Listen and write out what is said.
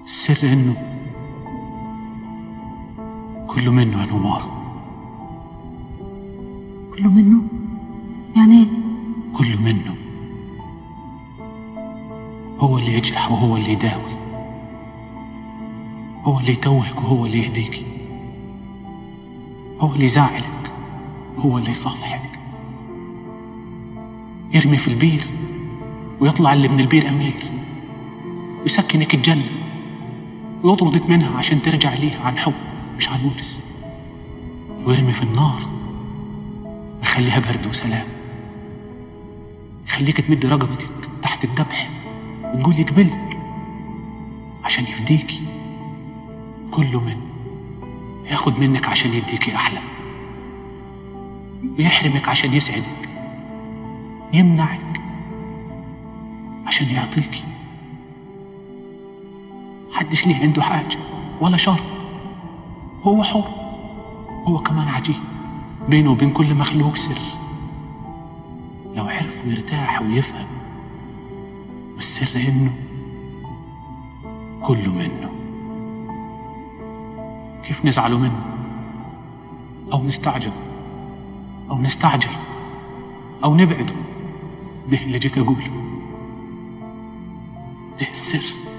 السر انه كله منه يا نوار كله منه يعني ايه كله منه هو اللي يجرح وهو اللي يداوي هو اللي يتوهك وهو اللي يهديك هو اللي يزعلك هو اللي يصالحك يرمي في البير ويطلع اللي من البير أمير ويسكنك الجنة ويطردك منها عشان ترجع ليه عن حب مش عن ورث ويرمي في النار ويخليها برد وسلام يخليك تمد رقبتك تحت الذبح وتقول قبلت عشان يفديكي كله منه ياخد منك عشان يديكي أحلى ويحرمك عشان يسعدك يمنعك عشان يعطيكي محدش ليه عنده حاجة ولا شرط هو حر هو كمان عجيب بينه وبين كل مخلوق سر لو عرف ويرتاح ويفهم والسر انه كله منه كيف نزعله منه او نستعجب او نستعجل او نبعده ده اللي جيت اقوله ده السر